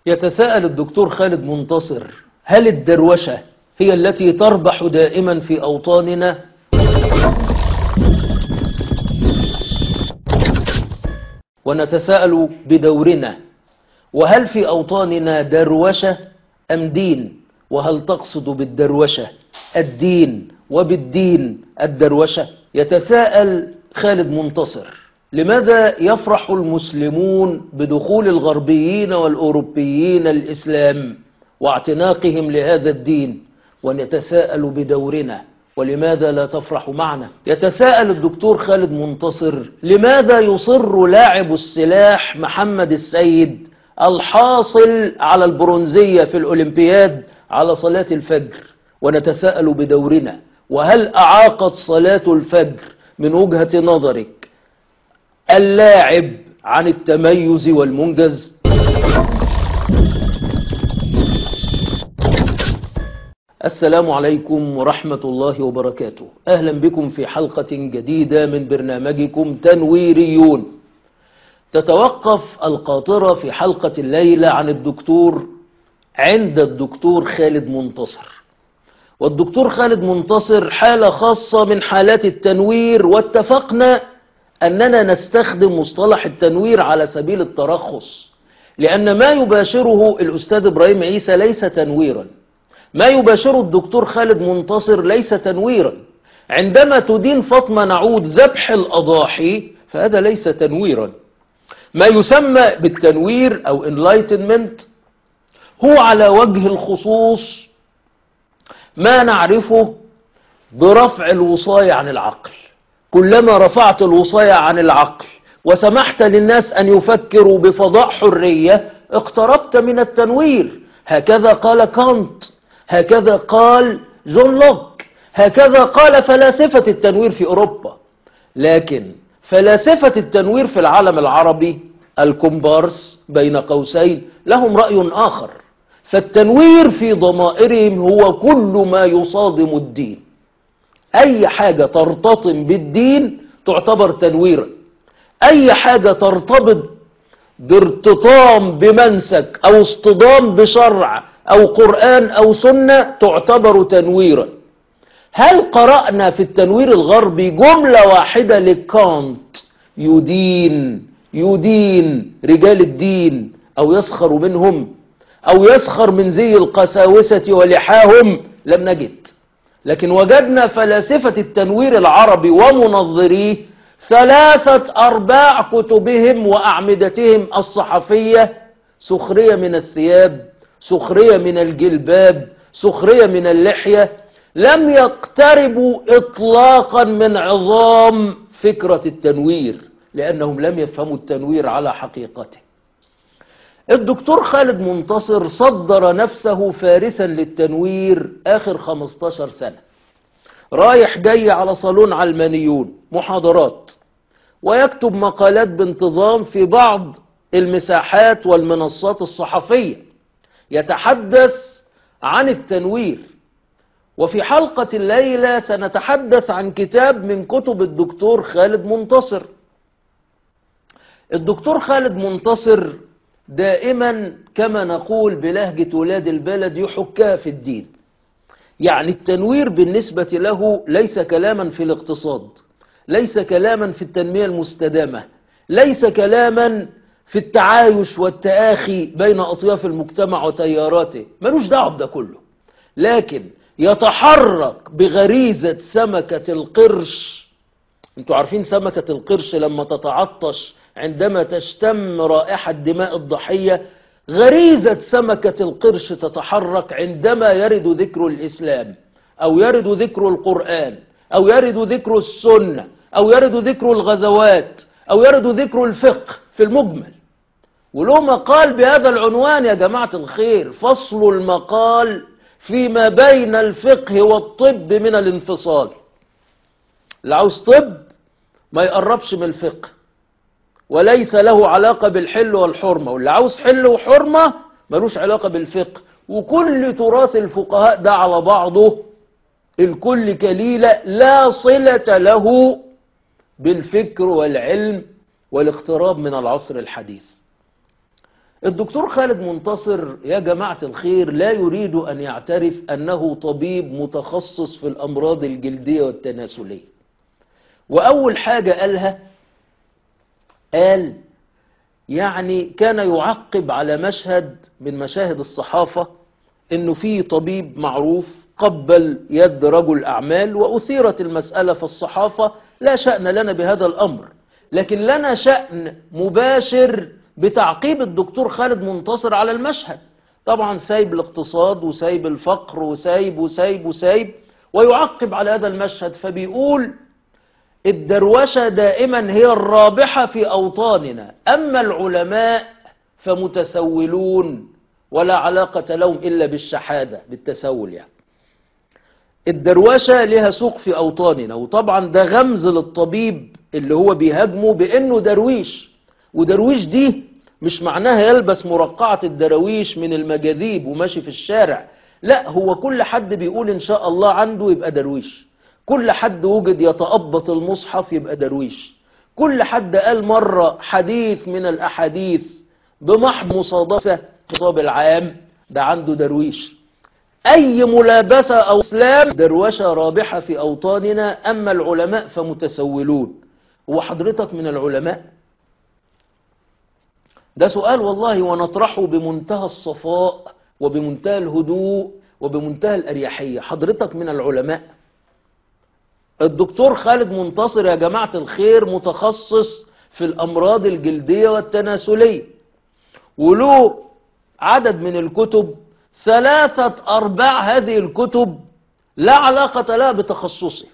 يتساءل الدكتور خالد منتصر هل الدروشة هي التي تربح دائما في أوطاننا ونتساءل بدورنا وهل في أوطاننا دروشة أم دين وهل تقصد بالدروشة الدين وبالدين الدروشة يتساءل خالد منتصر لماذا يفرح المسلمون بدخول الغربيين والأوروبيين الإسلام واعتناقهم لهذا الدين ونتساءل بدورنا ولماذا لا تفرح معنا يتساءل الدكتور خالد منتصر لماذا يصر لاعب السلاح محمد السيد الحاصل على البرونزية في الأولمبياد على صلاة الفجر ونتساءل بدورنا وهل أعاقت صلاة الفجر من وجهة نظرك اللاعب عن التميز والمنجز السلام عليكم ورحمة الله وبركاته أهلا بكم في حلقة جديدة من برنامجكم تنويريون تتوقف القاطرة في حلقة الليلة عن الدكتور عند الدكتور خالد منتصر والدكتور خالد منتصر حالة خاصة من حالات التنوير واتفقنا أننا نستخدم مصطلح التنوير على سبيل الترخص لأن ما يباشره الأستاذ إبراهيم عيسى ليس تنويرا ما يباشره الدكتور خالد منتصر ليس تنويرا عندما تدين فاطمة نعود ذبح الأضاحي فهذا ليس تنويرا ما يسمى بالتنوير أو enlightenment هو على وجه الخصوص ما نعرفه برفع الوصاية عن العقل كلما رفعت الوصاية عن العقل وسمحت للناس أن يفكروا بفضاء حرية اقتربت من التنوير هكذا قال كانت هكذا قال جون لوك هكذا قال فلاسفة التنوير في أوروبا لكن فلاسفة التنوير في العالم العربي الكومبارس بين قوسين لهم رأي آخر فالتنوير في ضمائرهم هو كل ما يصادم الدين أي حاجة ترتطم بالدين تعتبر تنويرا أي حاجة ترتبط بارتطام بمنسك أو اصطدام بشرع أو قرآن أو سنة تعتبر تنويرا هل قرأنا في التنوير الغربي جملة واحدة لكانت يدين يدين رجال الدين أو يسخر منهم أو يسخر من زي القساوسة ولحاهم لم نجد لكن وجدنا فلاسفة التنوير العربي ومنظريه ثلاثة أرباع كتبهم وأعمدتهم الصحفية سخرية من الثياب سخرية من الجلباب سخرية من اللحية لم يقتربوا إطلاقا من عظام فكرة التنوير لأنهم لم يفهموا التنوير على حقيقته الدكتور خالد منتصر صدر نفسه فارسا للتنوير آخر 15 سنة رايح جاي على صالون علمانيون محاضرات ويكتب مقالات بانتظام في بعض المساحات والمنصات الصحفية يتحدث عن التنوير وفي حلقة الليلة سنتحدث عن كتاب من كتب الدكتور خالد منتصر الدكتور خالد منتصر دائما كما نقول بلهجة ولاد البلد يحكها في الدين يعني التنوير بالنسبة له ليس كلاما في الاقتصاد ليس كلاما في التنمية المستدامة ليس كلاما في التعايش والتآخي بين أطياف المجتمع وتياراته ملوش دعوه بده كله لكن يتحرك بغريزة سمكة القرش انتوا عارفين سمكة القرش لما تتعطش عندما تشتم رائحة دماء الضحية غريزة سمكة القرش تتحرك عندما يرد ذكر الإسلام أو يرد ذكر القرآن أو يرد ذكر السنة أو يرد ذكر الغزوات أو يرد ذكر الفقه في المجمل وله مقال بهذا العنوان يا جماعة الخير فصل المقال فيما بين الفقه والطب من الانفصال اللي عاوز طب ما يقربش من الفقه وليس له علاقة بالحل والحرمة واللي عاوز حل وحرمة ملوش علاقة بالفقه وكل تراث الفقهاء ده على بعضه الكل كليلة لا صلة له بالفكر والعلم والاقتراب من العصر الحديث الدكتور خالد منتصر يا جماعة الخير لا يريد أن يعترف أنه طبيب متخصص في الأمراض الجلدية والتناسلية وأول حاجة قالها قال يعني كان يعقب على مشهد من مشاهد الصحافة انه في طبيب معروف قبل يد رجل اعمال واثيرت المسألة في الصحافة لا شأن لنا بهذا الامر لكن لنا شأن مباشر بتعقيب الدكتور خالد منتصر على المشهد طبعا سايب الاقتصاد وسايب الفقر وسايب وسايب وسايب ويعقب على هذا المشهد فبيقول الدروشة دائما هي الرابحة في أوطاننا أما العلماء فمتسولون ولا علاقة لهم إلا بالشحادة بالتسول يعني الدروشة لها سوق في أوطاننا وطبعا ده غمز للطبيب اللي هو بيهاجمه بأنه درويش ودرويش دي مش معناها يلبس مرقعة الدراويش من المجاذيب وماشي في الشارع لا هو كل حد بيقول إن شاء الله عنده يبقى درويش كل حد وجد يتأبط المصحف يبقى درويش كل حد قال مرة حديث من الأحاديث بمحض مصادسة خطاب العام ده عنده درويش أي ملابسة أو إسلام دروشة رابحة في أوطاننا أما العلماء فمتسولون هو حضرتك من العلماء ده سؤال والله ونطرحه بمنتهى الصفاء وبمنتهى الهدوء وبمنتهى الأريحية حضرتك من العلماء الدكتور خالد منتصر يا جماعة الخير متخصص في الأمراض الجلدية والتناسلية وله عدد من الكتب ثلاثة أرباع هذه الكتب لا علاقة لها بتخصصه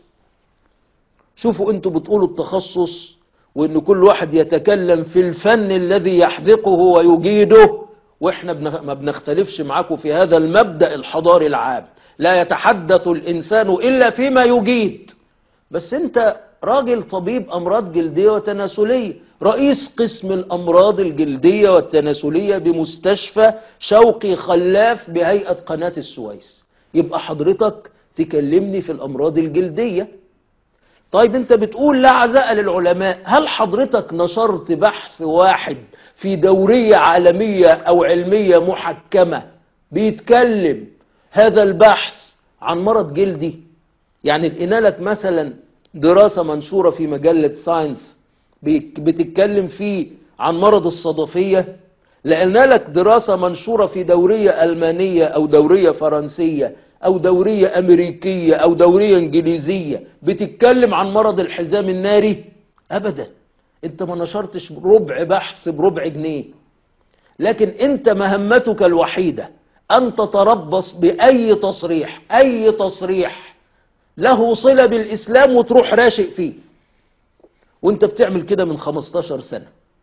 شوفوا انتوا بتقولوا التخصص وان كل واحد يتكلم في الفن الذي يحذقه ويجيده واحنا بنخ... ما بنختلفش معاكم في هذا المبدأ الحضاري العام لا يتحدث الإنسان إلا فيما يجيد بس انت راجل طبيب أمراض جلدية وتناسلية رئيس قسم الأمراض الجلدية والتناسلية بمستشفى شوقي خلاف بهيئة قناة السويس يبقى حضرتك تكلمني في الأمراض الجلدية طيب انت بتقول لا عزاء للعلماء هل حضرتك نشرت بحث واحد في دورية عالمية أو علمية محكمة بيتكلم هذا البحث عن مرض جلدي يعني لقينا لك مثلا دراسة منشورة في مجلة ساينس بتتكلم فيه عن مرض الصدفية لقينا لك دراسة منشورة في دورية ألمانية أو دورية فرنسية أو دورية أمريكية أو دورية إنجليزية بتتكلم عن مرض الحزام الناري أبدا أنت ما نشرتش ربع بحث بربع جنيه لكن أنت مهمتك الوحيدة أن تتربص بأي تصريح أي تصريح له صلة بالإسلام وتروح راشق فيه وانت بتعمل كده من 15 سنة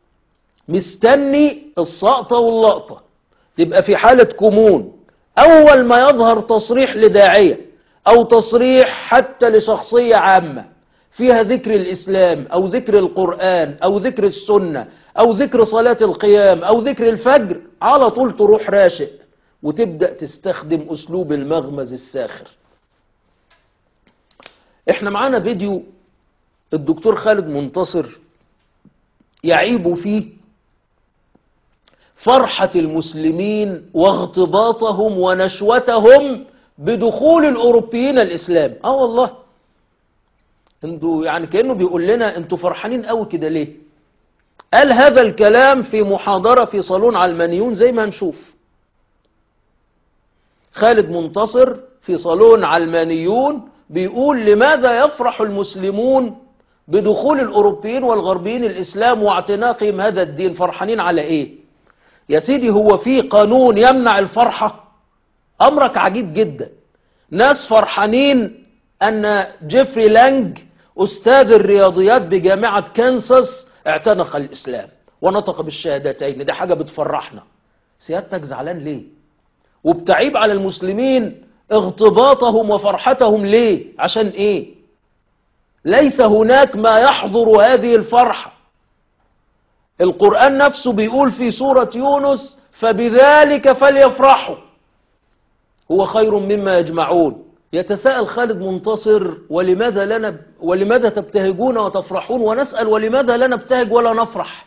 مستني السقطة واللقطة تبقى في حالة كمون أول ما يظهر تصريح لداعية أو تصريح حتى لشخصية عامة فيها ذكر الإسلام أو ذكر القرآن أو ذكر السنة أو ذكر صلاة القيام أو ذكر الفجر على طول تروح راشق وتبدأ تستخدم أسلوب المغمز الساخر احنا معانا فيديو الدكتور خالد منتصر يعيب فيه فرحة المسلمين واغتباطهم ونشوتهم بدخول الأوروبيين الإسلام اه والله انتوا يعني كأنه بيقول لنا انتوا فرحانين قوي كده ليه قال هذا الكلام في محاضرة في صالون علمانيون زي ما هنشوف خالد منتصر في صالون علمانيون بيقول لماذا يفرح المسلمون بدخول الأوروبيين والغربيين الإسلام واعتناقهم هذا الدين فرحانين على إيه يا سيدي هو في قانون يمنع الفرحة أمرك عجيب جدا ناس فرحانين أن جيفري لانج أستاذ الرياضيات بجامعة كانساس اعتنق الإسلام ونطق بالشهادتين دي حاجة بتفرحنا سيادتك زعلان ليه وبتعيب على المسلمين اغتباطهم وفرحتهم ليه عشان ايه ليس هناك ما يحضر هذه الفرحة القرآن نفسه بيقول في سورة يونس فبذلك فليفرحوا هو خير مما يجمعون يتساءل خالد منتصر ولماذا لنا ولماذا تبتهجون وتفرحون ونسأل ولماذا لا نبتهج ولا نفرح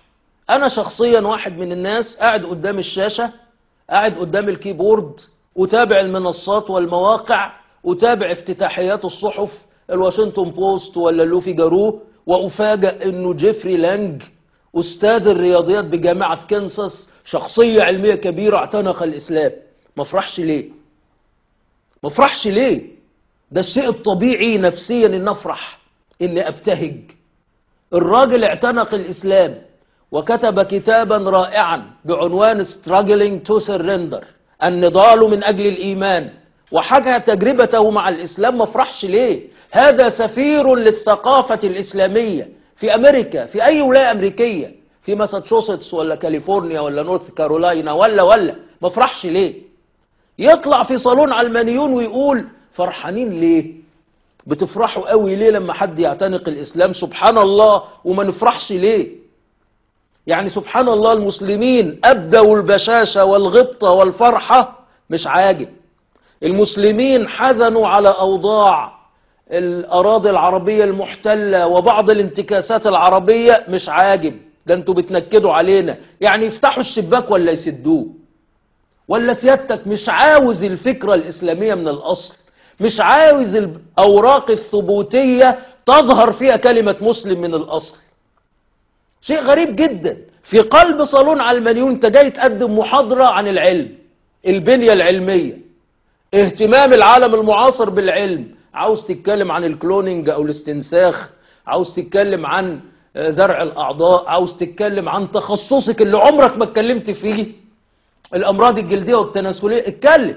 أنا شخصيا واحد من الناس قاعد قدام الشاشة قاعد قدام الكيبورد أتابع المنصات والمواقع أتابع افتتاحيات الصحف الواشنطن بوست ولا لوفي جارو وأفاجأ أنه جيفري لانج أستاذ الرياضيات بجامعة كنساس شخصية علمية كبيرة اعتنق الإسلام ما افرحش ليه ما افرحش ليه ده الشيء الطبيعي نفسيا ان افرح اني ابتهج الراجل اعتنق الاسلام وكتب كتابا رائعا بعنوان struggling to surrender النضال من اجل الايمان وحكى تجربته مع الاسلام ما افرحش ليه هذا سفير للثقافة الاسلامية في امريكا في اي ولاية امريكية في ماساتشوستس ولا كاليفورنيا ولا نورث كارولاينا ولا ولا ما افرحش ليه يطلع في صالون علمانيون ويقول فرحانين ليه بتفرحوا قوي ليه لما حد يعتنق الإسلام سبحان الله وما نفرحش ليه يعني سبحان الله المسلمين أبدوا البشاشة والغبطة والفرحة مش عاجب المسلمين حزنوا على أوضاع الأراضي العربية المحتلة وبعض الانتكاسات العربية مش عاجب ده انتوا بتنكدوا علينا يعني يفتحوا الشباك ولا يسدوه ولا سيادتك مش عاوز الفكرة الإسلامية من الأصل مش عاوز الأوراق الثبوتية تظهر فيها كلمة مسلم من الأصل شيء غريب جدا في قلب صالون علمانيون انت جاي تقدم محاضرة عن العلم البنية العلمية اهتمام العالم المعاصر بالعلم عاوز تتكلم عن الكلونينج او الاستنساخ عاوز تتكلم عن زرع الاعضاء عاوز تتكلم عن تخصصك اللي عمرك ما اتكلمت فيه الامراض الجلدية والتناسلية اتكلم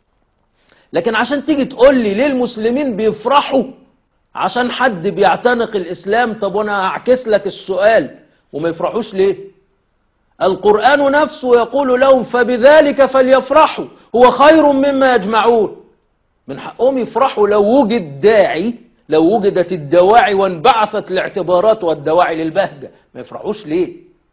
لكن عشان تيجي تقول لي ليه المسلمين بيفرحوا عشان حد بيعتنق الاسلام طب وانا اعكس لك السؤال وما يفرحوش ليه القرآن نفسه يقول لهم فبذلك فليفرحوا هو خير مما يجمعون من حقهم يفرحوا لو وجد داعي لو وجدت الدواعي وانبعثت الاعتبارات والدواعي للبهجة ما يفرحوش ليه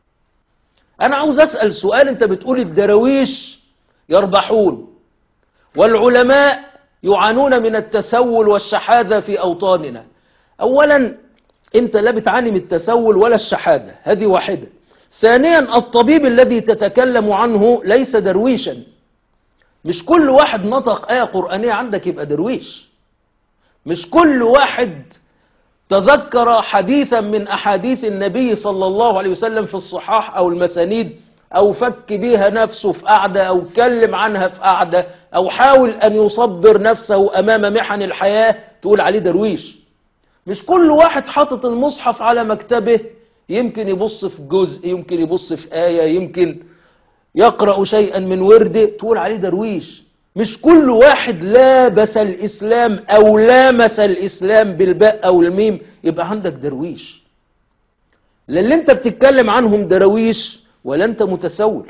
انا عاوز اسأل سؤال انت بتقول الدراويش يربحون والعلماء يعانون من التسول والشحاذة في أوطاننا أولا أنت لا بتعاني من التسول ولا الشحاذة هذه واحدة ثانيا الطبيب الذي تتكلم عنه ليس درويشا مش كل واحد نطق آية قرآنية عندك يبقى درويش مش كل واحد تذكر حديثا من أحاديث النبي صلى الله عليه وسلم في الصحاح أو المسانيد أو فك بيها نفسه في قعدة أو اتكلم عنها في قعدة أو حاول أن يصبر نفسه أمام محن الحياة تقول عليه درويش مش كل واحد حاطط المصحف على مكتبه يمكن يبص في جزء يمكن يبص في آية يمكن يقرأ شيئا من ورده تقول عليه درويش مش كل واحد لابس الإسلام أو لامس الإسلام بالباء أو الميم يبقى عندك درويش للي انت بتتكلم عنهم درويش ولا انت متسول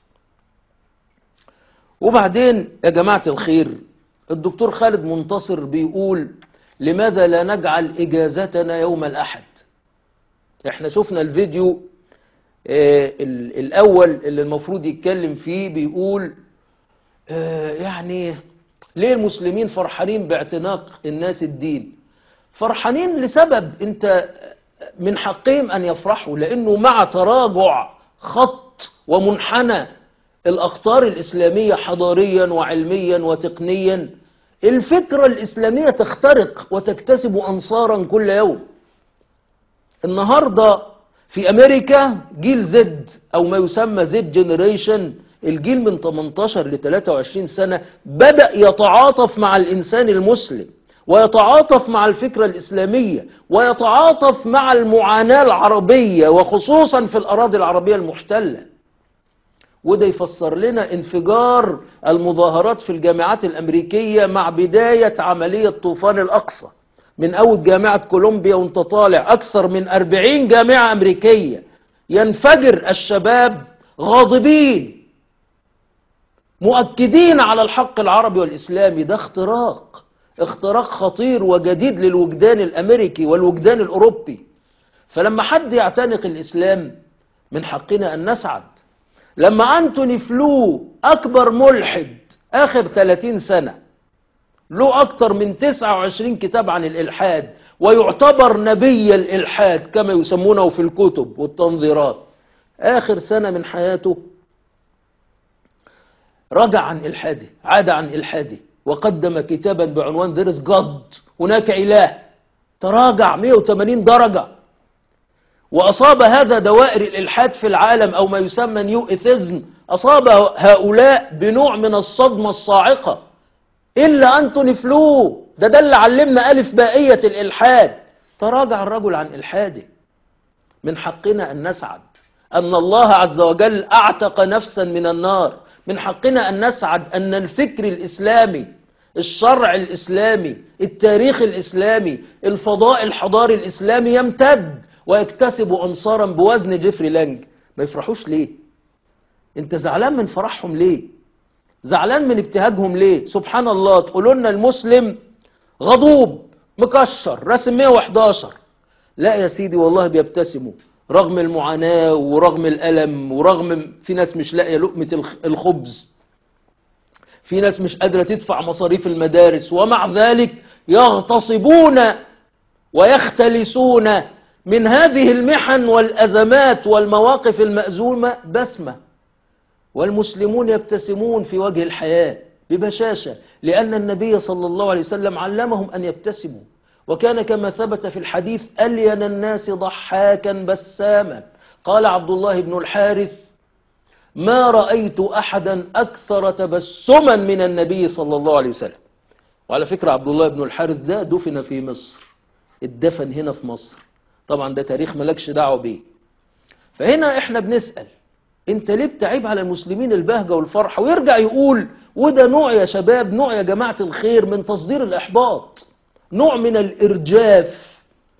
وبعدين يا جماعة الخير الدكتور خالد منتصر بيقول لماذا لا نجعل إجازتنا يوم الأحد احنا شفنا الفيديو اه الأول اللي المفروض يتكلم فيه بيقول اه يعني ليه المسلمين فرحانين باعتناق الناس الدين فرحانين لسبب انت من حقهم أن يفرحوا لأنه مع تراجع خط ومنحنى الأخطار الإسلامية حضاريا وعلميا وتقنيا الفكرة الإسلامية تخترق وتكتسب أنصارا كل يوم النهاردة في أمريكا جيل زد أو ما يسمى زد جنريشن الجيل من 18 ل 23 سنة بدأ يتعاطف مع الإنسان المسلم ويتعاطف مع الفكرة الإسلامية ويتعاطف مع المعاناة العربية وخصوصا في الأراضي العربية المحتلة وده يفسر لنا انفجار المظاهرات في الجامعات الأمريكية مع بداية عملية طوفان الأقصى من أول جامعة كولومبيا وانت طالع أكثر من أربعين جامعة أمريكية ينفجر الشباب غاضبين مؤكدين على الحق العربي والإسلامي ده اختراق اختراق خطير وجديد للوجدان الأمريكي والوجدان الأوروبي فلما حد يعتنق الإسلام من حقنا أن نسعد لما أنتوني فلو أكبر ملحد آخر 30 سنة له أكتر من 29 كتاب عن الإلحاد ويعتبر نبي الإلحاد كما يسمونه في الكتب والتنظيرات آخر سنة من حياته رجع عن إلحاده عاد عن إلحاده وقدم كتابا بعنوان There is God هناك إله تراجع 180 درجة وأصاب هذا دوائر الإلحاد في العالم أو ما يسمى نيو إثيزم أصاب هؤلاء بنوع من الصدمة الصاعقة إلا أنتوني فلو ده ده اللي علمنا ألف بائية الإلحاد تراجع الرجل عن إلحاده من حقنا أن نسعد أن الله عز وجل أعتق نفسا من النار من حقنا أن نسعد أن الفكر الإسلامي الشرع الإسلامي التاريخ الإسلامي الفضاء الحضاري الإسلامي يمتد ويكتسب أنصارا بوزن جيفري لانج ما يفرحوش ليه انت زعلان من فرحهم ليه زعلان من ابتهاجهم ليه سبحان الله تقولوا لنا المسلم غضوب مكشر رسم 111 لا يا سيدي والله بيبتسموا رغم المعاناة ورغم الألم ورغم في ناس مش لاقية لقمة الخبز في ناس مش قادرة تدفع مصاريف المدارس ومع ذلك يغتصبون ويختلسون من هذه المحن والأزمات والمواقف المأزومة بسمة والمسلمون يبتسمون في وجه الحياة ببشاشة لأن النبي صلى الله عليه وسلم علمهم أن يبتسموا وكان كما ثبت في الحديث ألين الناس ضحاكا بساما قال عبد الله بن الحارث ما رأيت أحدا أكثر تبسما من النبي صلى الله عليه وسلم وعلى فكرة عبد الله بن الحارث ده دفن في مصر اتدفن هنا في مصر طبعا ده تاريخ ملكش دعوه بيه فهنا احنا بنسأل انت ليه بتعيب على المسلمين البهجة والفرحة ويرجع يقول وده نوع يا شباب نوع يا جماعة الخير من تصدير الإحباط نوع من الإرجاف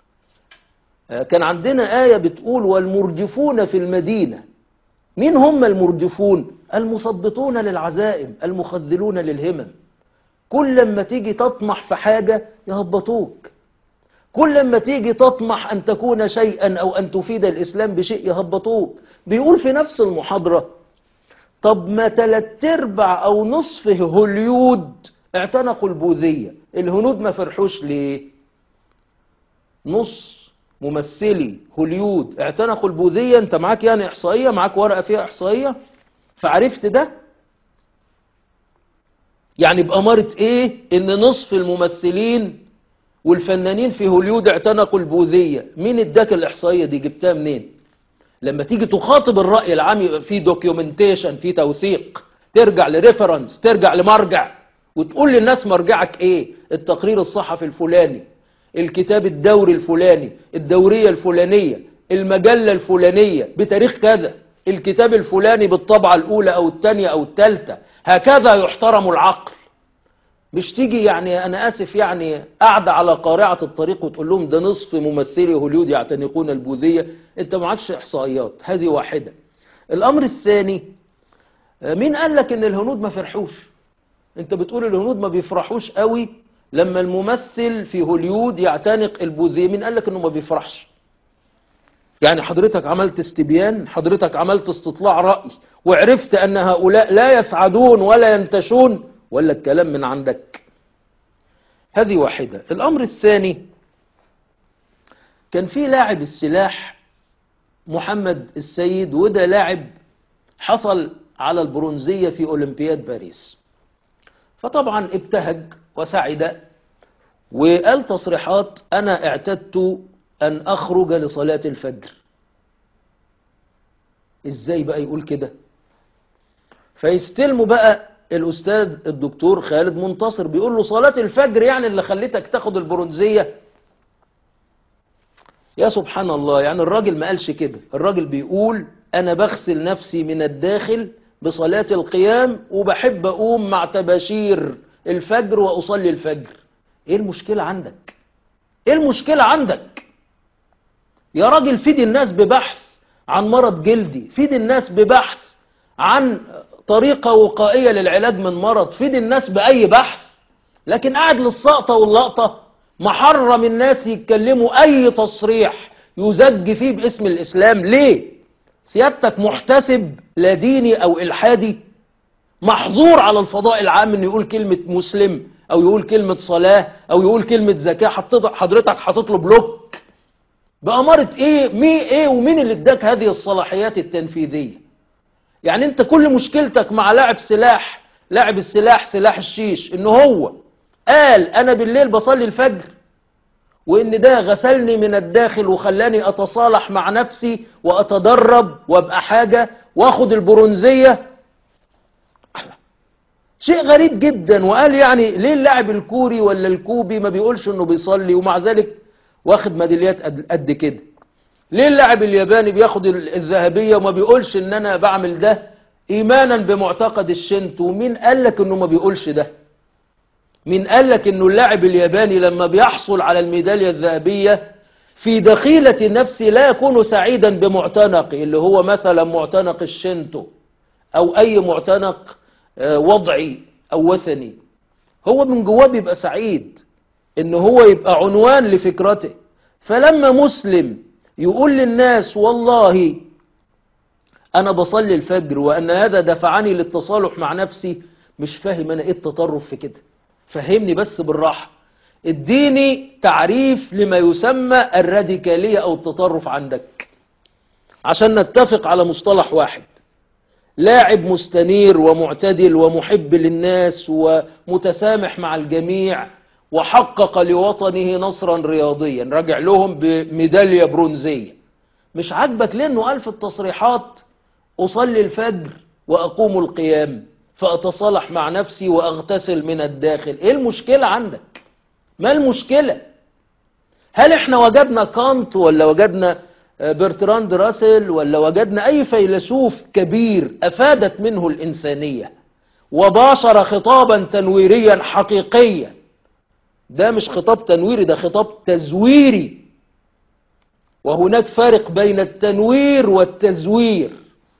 كان عندنا آية بتقول والمرجفون في المدينة مين هم المرجفون المثبطون للعزائم المخذلون للهمم كل لما تيجي تطمح في حاجة يهبطوك كل لما تيجي تطمح أن تكون شيئا أو أن تفيد الإسلام بشيء يهبطوك بيقول في نفس المحاضرة طب ما تلات ارباع أو نصف هوليود اعتنقوا البوذية الهنود ما فرحوش ليه نص ممثلي هوليود اعتنقوا البوذية انت معاك يعني احصائية معاك ورقة فيها احصائية فعرفت ده يعني بأمارة ايه ان نصف الممثلين والفنانين في هوليود اعتنقوا البوذية مين اداك الاحصائية دي جبتها منين لما تيجي تخاطب الرأي العام يبقى في دوكيومنتيشن في توثيق ترجع لريفرنس ترجع لمرجع وتقول للناس مرجعك ايه التقرير الصحفي الفلاني الكتاب الدوري الفلاني الدورية الفلانية المجلة الفلانية بتاريخ كذا الكتاب الفلاني بالطبعة الأولى أو الثانية أو الثالثة هكذا يحترم العقل مش تيجي يعني أنا آسف يعني قاعدة على قارعة الطريق وتقول لهم ده نصف ممثلي هوليود يعتنقون البوذية أنت ما عادش إحصائيات هذه واحدة الأمر الثاني مين قال لك إن الهنود ما فرحوش أنت بتقول الهنود ما بيفرحوش قوي لما الممثل في هوليود يعتنق البوذية مين قال لك إنه ما بيفرحش يعني حضرتك عملت استبيان حضرتك عملت استطلاع رأي وعرفت أن هؤلاء لا يسعدون ولا ينتشون ولا الكلام من عندك هذه واحدة الأمر الثاني كان في لاعب السلاح محمد السيد وده لاعب حصل على البرونزية في أولمبياد باريس فطبعا ابتهج وسعد وقال تصريحات أنا اعتدت أن أخرج لصلاة الفجر إزاي بقى يقول كده فيستلموا بقى الأستاذ الدكتور خالد منتصر بيقول له صلاة الفجر يعني اللي خليتك تاخد البرونزية يا سبحان الله يعني الراجل ما قالش كده الراجل بيقول أنا بغسل نفسي من الداخل بصلاة القيام وبحب أقوم مع تباشير الفجر وأصلي الفجر إيه المشكلة عندك إيه المشكلة عندك يا راجل فيد الناس ببحث عن مرض جلدي فيد الناس ببحث عن طريقة وقائية للعلاج من مرض فيد الناس بأي بحث لكن قاعد للسقطة واللقطة محرم الناس يتكلموا أي تصريح يزج فيه باسم الإسلام ليه سيادتك محتسب لا ديني أو إلحادي محظور على الفضاء العام أن يقول كلمة مسلم أو يقول كلمة صلاة أو يقول كلمة زكاة حضرتك هتطلب لوك بأمارة ايه مين ايه ومين اللي اداك هذه الصلاحيات التنفيذية يعني انت كل مشكلتك مع لاعب سلاح لاعب السلاح سلاح الشيش ان هو قال انا بالليل بصلي الفجر وان ده غسلني من الداخل وخلاني اتصالح مع نفسي واتدرب وابقى حاجة واخد البرونزية شيء غريب جدا وقال يعني ليه اللاعب الكوري ولا الكوبي ما بيقولش انه بيصلي ومع ذلك واخد ميداليات قد, قد كده ليه اللاعب الياباني بياخد الذهبية وما بيقولش ان انا بعمل ده ايمانا بمعتقد الشنتو ومين قال لك انه ما بيقولش ده مين قال لك انه اللاعب الياباني لما بيحصل على الميدالية الذهبية في دخيلة نفسه لا يكون سعيدا بمعتنقه اللي هو مثلا معتنق الشنتو او اي معتنق وضعي او وثني هو من جواه بيبقى سعيد ان هو يبقى عنوان لفكرته فلما مسلم يقول للناس والله انا بصلي الفجر وان هذا دفعني للتصالح مع نفسي مش فاهم انا ايه التطرف في كده فهمني بس بالراحة اديني تعريف لما يسمى الراديكالية او التطرف عندك عشان نتفق على مصطلح واحد لاعب مستنير ومعتدل ومحب للناس ومتسامح مع الجميع وحقق لوطنه نصرا رياضيا رجع لهم بميدالية برونزية مش عاجبك لانه قال في التصريحات اصلي الفجر واقوم القيام فاتصالح مع نفسي واغتسل من الداخل ايه المشكلة عندك ما المشكلة هل احنا وجدنا كانت ولا وجدنا برتراند راسل ولا وجدنا اي فيلسوف كبير افادت منه الانسانية وباشر خطابا تنويريا حقيقيا ده مش خطاب تنويري ده خطاب تزويري وهناك فرق بين التنوير والتزوير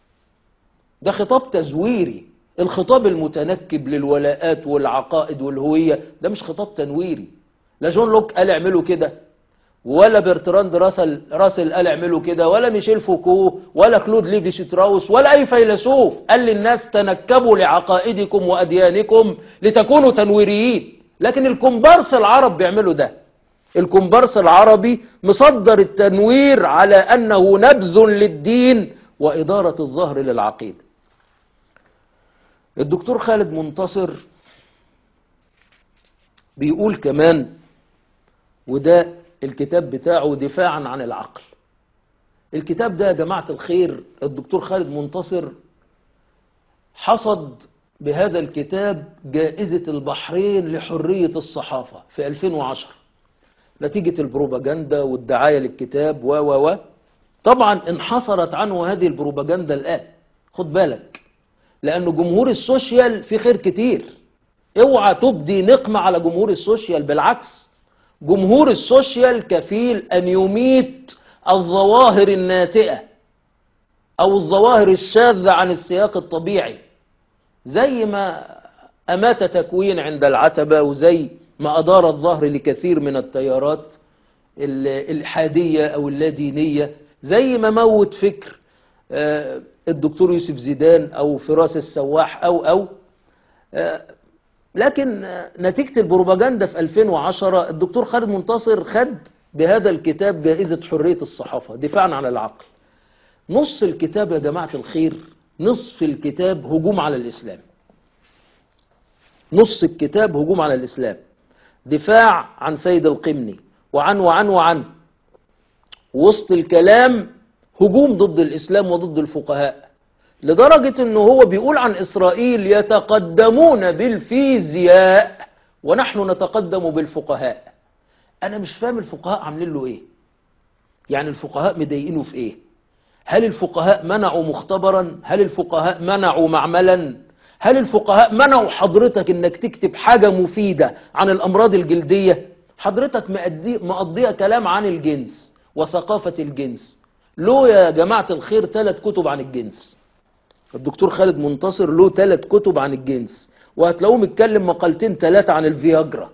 ده خطاب تزويري الخطاب المتنكب للولاءات والعقائد والهوية ده مش خطاب تنويري لا جون لوك قال اعملوا كده ولا برتراند راسل راسل قال اعملوا كده ولا ميشيل فوكو ولا كلود ليفي شتراوس ولا اي فيلسوف قال للناس تنكبوا لعقائدكم واديانكم لتكونوا تنويريين لكن الكومبارس العرب بيعملوا ده الكومبارس العربي مصدر التنوير على انه نبذ للدين وادارة الظهر للعقيدة الدكتور خالد منتصر بيقول كمان وده الكتاب بتاعه دفاعا عن العقل الكتاب ده يا جماعة الخير الدكتور خالد منتصر حصد بهذا الكتاب جائزة البحرين لحرية الصحافة في 2010 نتيجة البروباجندا والدعاية للكتاب و و و طبعا انحصرت عنه هذه البروباجندا الآن خد بالك لأنه جمهور السوشيال في خير كتير اوعى تبدي نقمة على جمهور السوشيال بالعكس جمهور السوشيال كفيل أن يميت الظواهر الناتئة أو الظواهر الشاذة عن السياق الطبيعي زي ما أمات تكوين عند العتبة وزي ما أدار الظهر لكثير من التيارات الحادية أو اللادينية زي ما موت فكر الدكتور يوسف زيدان أو فراس السواح أو أو لكن نتيجة البروباجندا في 2010 الدكتور خالد منتصر خد بهذا الكتاب جائزة حرية الصحافة دفاعا عن العقل نص الكتاب يا جماعة الخير نصف الكتاب هجوم على الإسلام نص الكتاب هجوم على الإسلام دفاع عن سيد القمني وعن وعن وعن وسط الكلام هجوم ضد الإسلام وضد الفقهاء لدرجة أنه هو بيقول عن إسرائيل يتقدمون بالفيزياء ونحن نتقدم بالفقهاء أنا مش فاهم الفقهاء عاملين له إيه يعني الفقهاء مضايقينه في إيه هل الفقهاء منعوا مختبرا هل الفقهاء منعوا معملا هل الفقهاء منعوا حضرتك انك تكتب حاجة مفيدة عن الامراض الجلدية حضرتك مقضية كلام عن الجنس وثقافة الجنس له يا جماعة الخير ثلاث كتب عن الجنس الدكتور خالد منتصر له ثلاث كتب عن الجنس وهتلاقوه متكلم مقالتين ثلاثة عن الفياجرا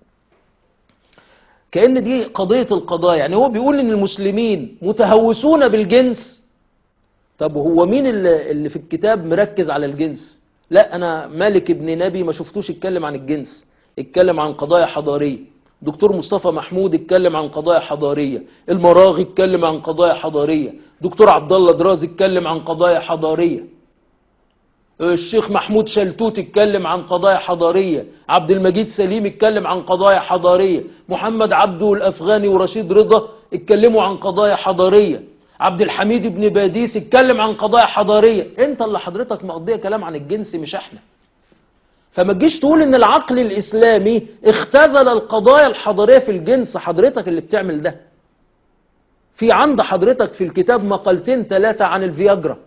كأن دي قضية القضايا يعني هو بيقول ان المسلمين متهوسون بالجنس طب هو مين اللي, اللي في الكتاب مركز على الجنس لا انا مالك ابن نبي ما شفتوش اتكلم عن الجنس اتكلم عن قضايا حضارية دكتور مصطفى محمود اتكلم عن قضايا حضارية المراغي اتكلم عن قضايا حضارية دكتور عبد الله دراز اتكلم عن قضايا حضارية الشيخ محمود شلتوت اتكلم عن قضايا حضارية عبد المجيد سليم اتكلم عن قضايا حضارية محمد عبده الأفغاني ورشيد رضا اتكلموا عن قضايا حضارية عبد الحميد بن باديس اتكلم عن قضايا حضارية انت اللي حضرتك مقضية كلام عن الجنس مش احنا فما تجيش تقول ان العقل الاسلامي اختزل القضايا الحضارية في الجنس حضرتك اللي بتعمل ده في عند حضرتك في الكتاب مقالتين ثلاثة عن الفياجرا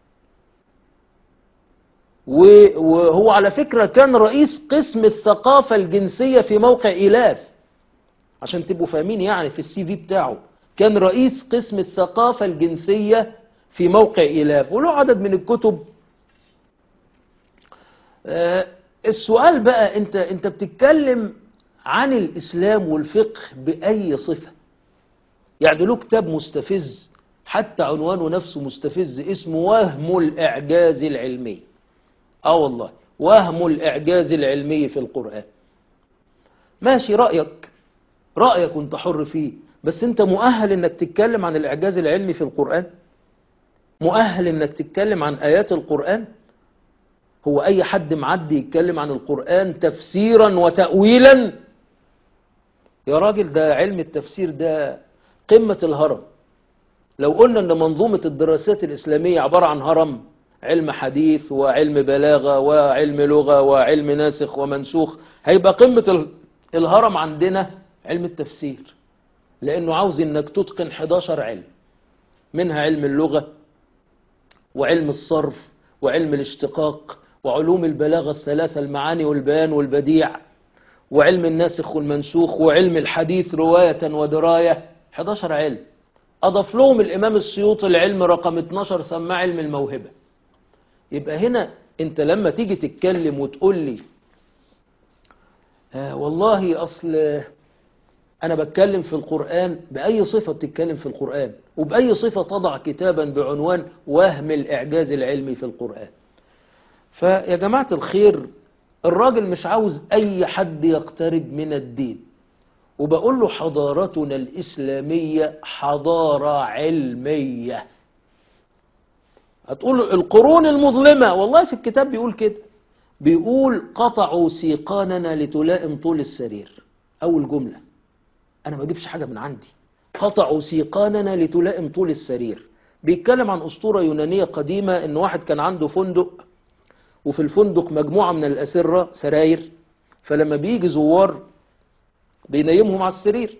وهو على فكرة كان رئيس قسم الثقافة الجنسية في موقع إيلاف عشان تبقوا فاهمين يعني في السي في بتاعه كان رئيس قسم الثقافة الجنسية في موقع إيلاف وله عدد من الكتب آه السؤال بقى انت انت بتتكلم عن الإسلام والفقه بأي صفة يعني له كتاب مستفز حتى عنوانه نفسه مستفز اسمه وهم الإعجاز العلمي اه والله وهم الإعجاز العلمي في القرآن ماشي رأيك رأيك وانت حر فيه بس انت مؤهل انك تتكلم عن الإعجاز العلمي في القرآن مؤهل انك تتكلم عن آيات القرآن هو أي حد معدي يتكلم عن القرآن تفسيرا وتأويلا يا راجل ده علم التفسير ده قمة الهرم لو قلنا ان منظومة الدراسات الإسلامية عبارة عن هرم علم حديث وعلم بلاغة وعلم لغة وعلم ناسخ ومنسوخ هيبقى قمة الهرم عندنا علم التفسير لأنه عاوز انك تتقن 11 علم منها علم اللغة وعلم الصرف وعلم الاشتقاق وعلوم البلاغة الثلاثة المعاني والبيان والبديع وعلم الناسخ والمنسوخ وعلم الحديث رواية ودراية 11 علم أضاف لهم الإمام السيوطي العلم رقم 12 سماه علم الموهبة يبقى هنا أنت لما تيجي تتكلم وتقول لي آه والله أصل أنا بتكلم في القرآن بأي صفة بتتكلم في القرآن وبأي صفة تضع كتابا بعنوان وهم الإعجاز العلمي في القرآن فيا جماعة الخير الراجل مش عاوز أي حد يقترب من الدين وبقول له حضارتنا الإسلامية حضارة علمية هتقول له القرون المظلمة والله في الكتاب بيقول كده بيقول قطعوا سيقاننا لتلائم طول السرير أول جملة أنا ما بجيبش حاجة من عندي قطعوا سيقاننا لتلائم طول السرير بيتكلم عن أسطورة يونانية قديمة إن واحد كان عنده فندق وفي الفندق مجموعة من الأسرة سراير فلما بيجي زوار بينيمهم على السرير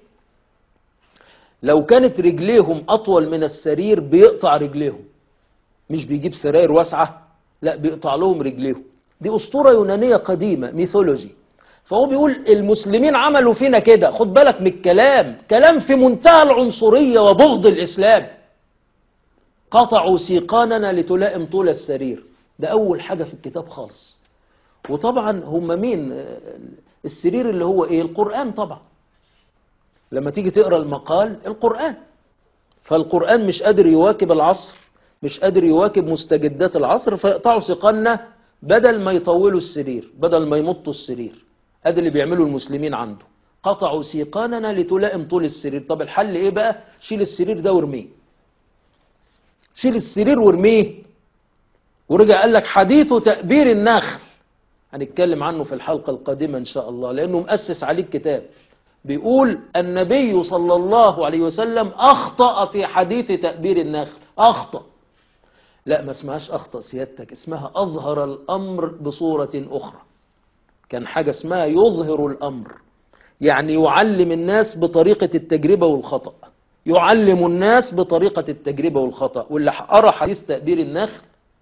لو كانت رجليهم أطول من السرير بيقطع رجليهم مش بيجيب سراير واسعة لا بيقطع لهم رجليهم دي أسطورة يونانية قديمة ميثولوجي فهو بيقول المسلمين عملوا فينا كده خد بالك من الكلام كلام في منتهى العنصرية وبغض الإسلام قطعوا سيقاننا لتلائم طول السرير ده أول حاجة في الكتاب خالص وطبعا هم مين السرير اللي هو ايه القرآن طبعا لما تيجي تقرأ المقال القرآن فالقرآن مش قادر يواكب العصر مش قادر يواكب مستجدات العصر فيقطعوا سقنا بدل ما يطولوا السرير بدل ما يمطوا السرير ادي اللي بيعملوا المسلمين عنده قطعوا سيقاننا لتلائم طول السرير طب الحل ايه بقى شيل السرير ده وارميه شيل السرير وارميه ورجع قال لك حديث تأبير النخل هنتكلم عنه في الحلقة القادمة إن شاء الله لأنه مؤسس عليه الكتاب بيقول النبي صلى الله عليه وسلم أخطأ في حديث تأبير النخل أخطأ لا ما اسمهاش أخطأ سيادتك اسمها أظهر الأمر بصورة أخرى كان حاجة اسمها يظهر الأمر يعني يعلم الناس بطريقة التجربة والخطأ يعلم الناس بطريقة التجربة والخطأ واللي أرى حديث تأبير النخل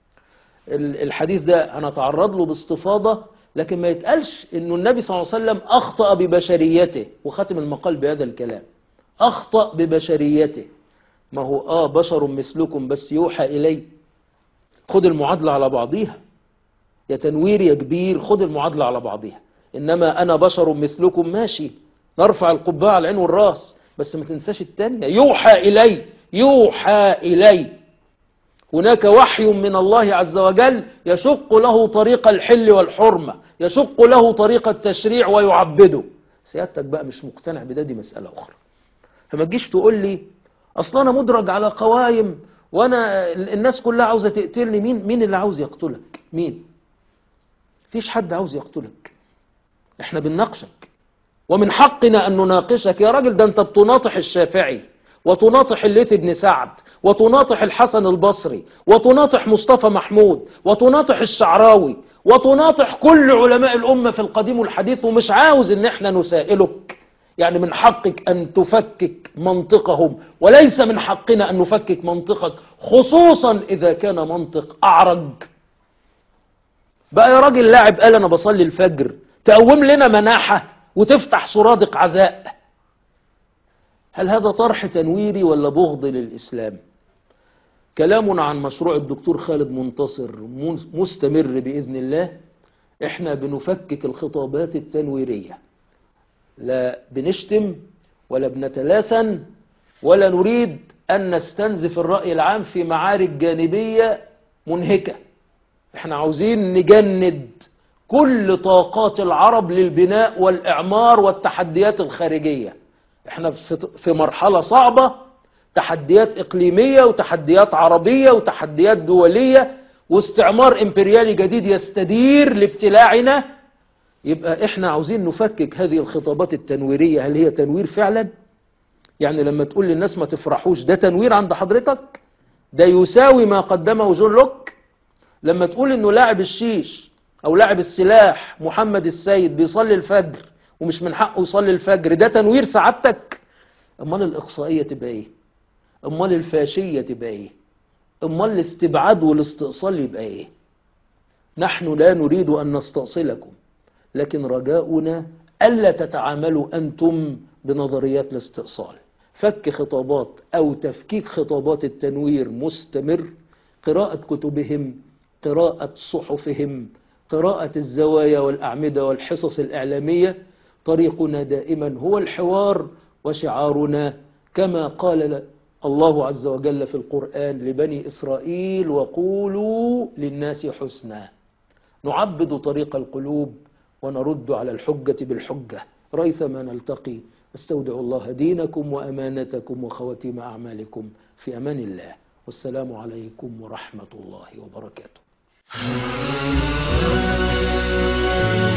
الحديث ده هنتعرض له باستفاضة لكن ما يتقالش انه النبي صلى الله عليه وسلم اخطأ ببشريته وختم المقال بهذا الكلام اخطأ ببشريته ما هو اه بشر مثلكم بس يوحى الي خد المعادلة على بعضيها يا تنوير يا كبير خد المعادلة على بعضيها انما انا بشر مثلكم ماشي نرفع القبعة على العين والراس بس ما تنساش التانية يوحى الي يوحى الي هناك وحي من الله عز وجل يشق له طريق الحل والحرمة يشق له طريق التشريع ويعبده سيادتك بقى مش مقتنع بده دي مسألة أخرى فما تجيش تقول لي أصلا أنا مدرج على قوائم وأنا الناس كلها عاوزة تقتلني مين مين اللي عاوز يقتلك مين فيش حد عاوز يقتلك احنا بنناقشك ومن حقنا أن نناقشك يا راجل ده أنت بتناطح الشافعي وتناطح الليث بن سعد وتناطح الحسن البصري وتناطح مصطفى محمود وتناطح الشعراوي وتناطح كل علماء الأمة في القديم والحديث ومش عاوز ان احنا نسائلك يعني من حقك أن تفكك منطقهم وليس من حقنا أن نفكك منطقك خصوصا إذا كان منطق أعرج بقى يا راجل لاعب قال أنا بصلي الفجر تقوم لنا مناحة وتفتح سرادق عزاء هل هذا طرح تنويري ولا بغض للإسلام كلامنا عن مشروع الدكتور خالد منتصر مستمر بإذن الله احنا بنفكك الخطابات التنويرية لا بنشتم ولا بنتلاسن ولا نريد أن نستنزف الرأي العام في معارك جانبية منهكة احنا عاوزين نجند كل طاقات العرب للبناء والإعمار والتحديات الخارجية احنا في مرحلة صعبة تحديات إقليمية وتحديات عربية وتحديات دولية واستعمار إمبريالي جديد يستدير لابتلاعنا يبقى احنا عاوزين نفكك هذه الخطابات التنويرية هل هي تنوير فعلا يعني لما تقول للناس ما تفرحوش ده تنوير عند حضرتك ده يساوي ما قدمه جون لوك لما تقول انه لاعب الشيش او لاعب السلاح محمد السيد بيصلي الفجر ومش من حقه يصلي الفجر ده تنوير سعادتك امال الاقصائيه تبقى ايه امال الفاشيه تبقى ايه امال الاستبعاد والاستئصال يبقى ايه نحن لا نريد ان نستأصلكم لكن رجاؤنا الا تتعاملوا انتم بنظريات الاستئصال فك خطابات او تفكيك خطابات التنوير مستمر قراءه كتبهم قراءه صحفهم قراءه الزوايا والاعمده والحصص الاعلاميه طريقنا دائما هو الحوار وشعارنا كما قال الله عز وجل في القرآن لبني إسرائيل وقولوا للناس حسنا نعبد طريق القلوب ونرد على الحجة بالحجة ريثما نلتقي استودع الله دينكم وأمانتكم وخواتيم أعمالكم في أمان الله والسلام عليكم ورحمة الله وبركاته